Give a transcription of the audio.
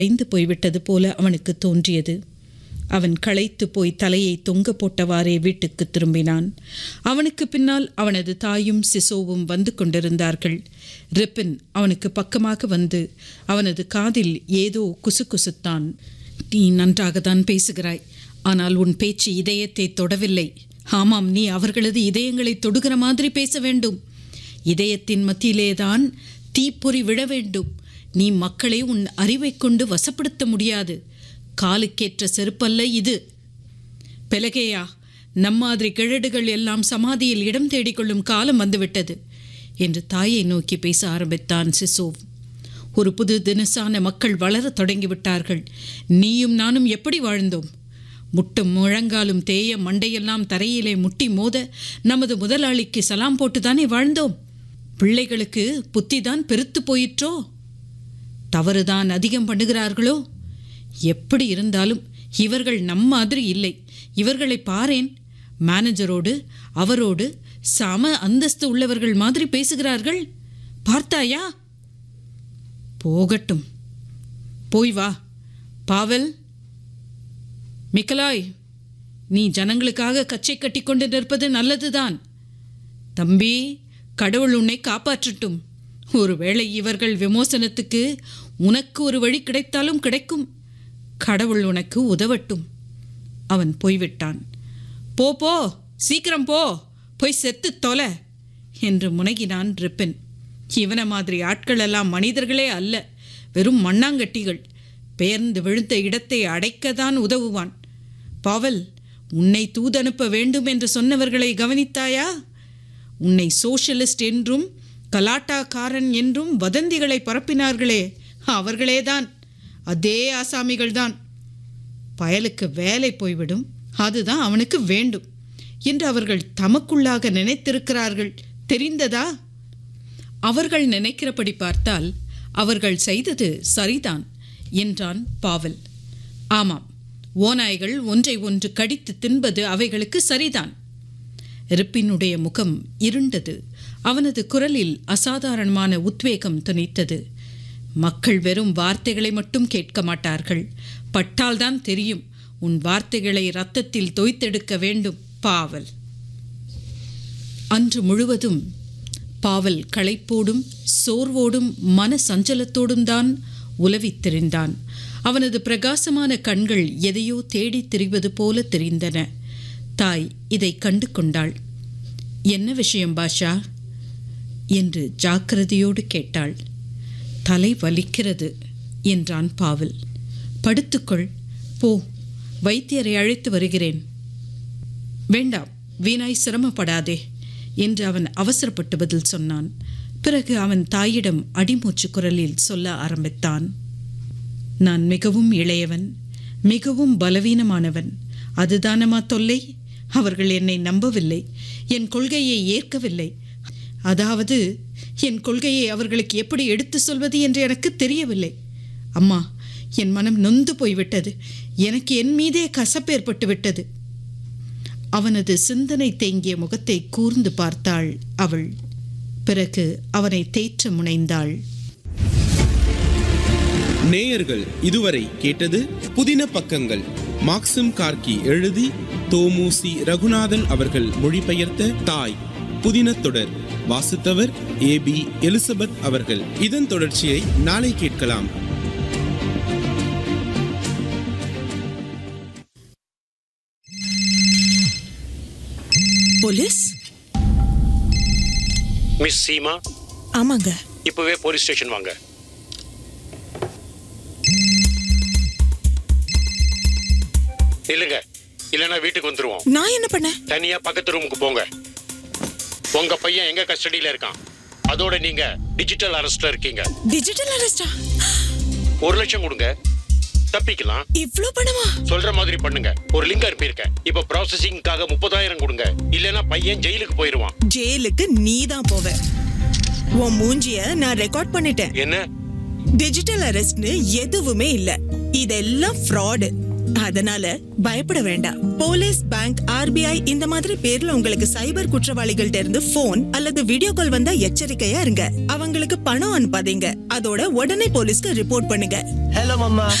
ஐந்து போய்விட்டது போல அவனுக்கு தோன்றியது அவன் களைத்து போய் தலையை தொங்க போட்டவாறே வீட்டுக்கு திரும்பினான் அவனுக்கு பின்னால் அவனது தாயும் சிசோவும் வந்து கொண்டிருந்தார்கள் ரிப்பின் அவனுக்கு பக்கமாக வந்து அவனது காதில் ஏதோ குசுகுசுத்தான் நீ நன்றாகத்தான் பேசுகிறாய் ஆனால் உன் பேச்சு இதயத்தை தொடவில்லை ஆமாம் நீ அவர்களது இதயங்களை தொடுகிற மாதிரி பேச வேண்டும் இதயத்தின் மத்தியிலேதான் தீப்பொறி விழ வேண்டும் நீ மக்களை உன் அறிவைக் கொண்டு வசப்படுத்த முடியாது காலுக்கேற்ற செருப்பல்ல இது பெலகேயா நம்மாதிரி கிழடுகள் எல்லாம் சமாதியில் இடம் தேடிக்கொள்ளும் காலம் வந்துவிட்டது என்று தாயை நோக்கி பேச ஆரம்பித்தான் சிசோவ் ஒரு புது தினசான மக்கள் வளரத் தொடங்கிவிட்டார்கள் நீயும் நானும் எப்படி வாழ்ந்தோம் முட்டும் முழங்காலும் தேய மண்டையெல்லாம் தரையிலே முட்டி மோத நமது முதலாளிக்கு சலாம் போட்டுதானே வாழ்ந்தோம் பிள்ளைகளுக்கு புத்திதான் பெருத்து போயிற்றோ தவறுதான் அதிகம் பண்ணுகிறார்களோ எப்படி இருந்தாலும் இவர்கள் நம் மாதிரி இல்லை இவர்களை பாரேன் மேனேஜரோடு அவரோடு சம அந்தஸ்து உள்ளவர்கள் மாதிரி பேசுகிறார்கள் பார்த்தாயா போகட்டும் போய் வா பாவல் மிக்கலாய் நீ ஜனங்களுக்காக கச்சை கட்டி கொண்டு நிற்பது நல்லதுதான் தம்பி கடவுள் உன்னை காப்பாற்றட்டும் ஒருவேளை இவர்கள் விமோசனத்துக்கு உனக்கு ஒரு வழி கிடைத்தாலும் கிடைக்கும் கடவுள் உனக்கு உதவட்டும் அவன் போய்விட்டான் போ போ சீக்கிரம் போ போய் செத்து தொலை என்று முனகினான் ரிப்பின் இவன மாதிரி ஆட்கள் எல்லாம் மனிதர்களே அல்ல வெறும் மண்ணாங்கட்டிகள் பெயர்ந்து விழுந்த இடத்தை அடைக்கத்தான் உதவுவான் பாவல் உன்னை தூதனுப்ப வேண்டும் என்று சொன்னவர்களை கவனித்தாயா உன்னை சோஷலிஸ்ட் என்றும் கலாட்டாக்காரன் என்றும் வதந்திகளை பரப்பினார்களே அவர்களேதான் அதே ஆசாமிகள்தான் பயலுக்கு வேலை போய்விடும் அதுதான் அவனுக்கு வேண்டும் என்று அவர்கள் தமக்குள்ளாக நினைத்திருக்கிறார்கள் தெரிந்ததா அவர்கள் நினைக்கிறபடி பார்த்தால் அவர்கள் செய்தது சரிதான் என்றான் பாவல் ஆமாம் ஓநாய்கள் ஒன்றை ஒன்று கடித்து தின்பது அவைகளுக்கு சரிதான் ரிப்பினுடைய முகம் இருண்டது அவனது குரலில் அசாதாரணமான உத்வேகம் துணித்தது மக்கள் வெறும் வார்த்தைகளை மட்டும் கேட்க மாட்டார்கள் பட்டால்தான் தெரியும் உன் வார்த்தைகளை இரத்தத்தில் தோய்த்தெடுக்க வேண்டும் பாவல் அன்று முழுவதும் பாவல் களைப்போடும் சோர்வோடும் மன சஞ்சலத்தோடும் தான் உலவித் திரிந்தான் அவனது பிரகாசமான கண்கள் எதையோ தேடித் திரிவது போல தெரிந்தன தாய் இதை கண்டு கொண்டாள் என்ன விஷயம் பாஷா என்று ஜாக்கிரதையோடு கேட்டாள் தலை வலிக்கிறது என்றான் பாவல் படுத்துக்கொள் போ வைத்தியரை அழைத்து வருகிறேன் வேண்டாம் வீணாய் சிரமப்படாதே என்று அவன் அவசரப்பட்டு பதில் சொன்னான் பிறகு அவன் தாயிடம் அடிமூச்சு குரலில் சொல்ல ஆரம்பித்தான் நான் மிகவும் இளையவன் மிகவும் பலவீனமானவன் அதுதானமா தொல்லை அவர்கள் என்னை நம்பவில்லை என் கொள்கையை ஏற்கவில்லை அதாவது என் கொள்கையை அவர்களுக்கு எப்படி எடுத்து சொல்வது என்று எனக்கு தெரியவில்லை அம்மா என் மனம் நொந்து போய்விட்டது எனக்கு என் மீதே கசப்பேற்பட்டு விட்டது அவனது சிந்தனை தேங்கிய முகத்தை கூர்ந்து பார்த்தாள் அவள் பிறகு அவனை தேற்ற முனைந்தாள் நேயர்கள் இதுவரை கேட்டது புதின பக்கங்கள் மாக்சிம் கார்கி எழுதி தோமுசி ரகுநாதன் அவர்கள் மொழிபெயர்த்த தாய் புதின தொடர் வாசித்தவர் ஏ பி எலிசபெத் அவர்கள் இதன் தொடர்ச்சியை நாளை கேட்கலாம் போலீஸ் மிஸ் சீமா ஆமாங்க இப்பவே போலீஸ் ஸ்டேஷன் வாங்க இல்லைங்க இல்லைன்னா வீட்டுக்கு வந்துருவோம் நான் என்ன பண்ணேன் தனியா பக்கத்து ரூமுக்கு போங்க உங்க பையன் எங்க கஸ்டடியில இருக்கான் அதோட நீங்க டிஜிட்டல் அரெஸ்ட்ல இருக்கீங்க டிஜிட்டல் அரெஸ்டா ஒரு லட்சம் கொடுங்க தப்பிக்கலாம் இவ்ளோ பணமா சொல்ற மாதிரி பண்ணுங்க ஒரு லிங்க் அனுப்பியிருக்கேன் இப்ப ப்ராசஸிங்காக முப்பதாயிரம் கொடுங்க இல்லைன்னா பையன் ஜெயிலுக்கு போயிருவான் ஜெயிலுக்கு நீ தான் போவ உன் மூஞ்சிய நான் ரெக்கார்ட் பண்ணிட்டேன் என்ன டிஜிட்டல் அரெஸ்ட்னு எதுவுமே இல்ல இதெல்லாம் ஃப்ராடு அதனால பயப்பட வேண்டாம் போலீஸ் பேங்க் ஆர்பிஐ இந்த மாதிரி பேர்ல உங்களுக்கு சைபர் குற்றவாளிகள்ட்ட இருந்து போன் அல்லது வீடியோ கால் வந்தா எச்சரிக்கையா இருங்க அவங்களுக்கு பணம் அனுப்பாதீங்க அதோட உடனே போலீஸ்க்கு ரிப்போர்ட் பண்ணுங்க ஹலோ மம்மா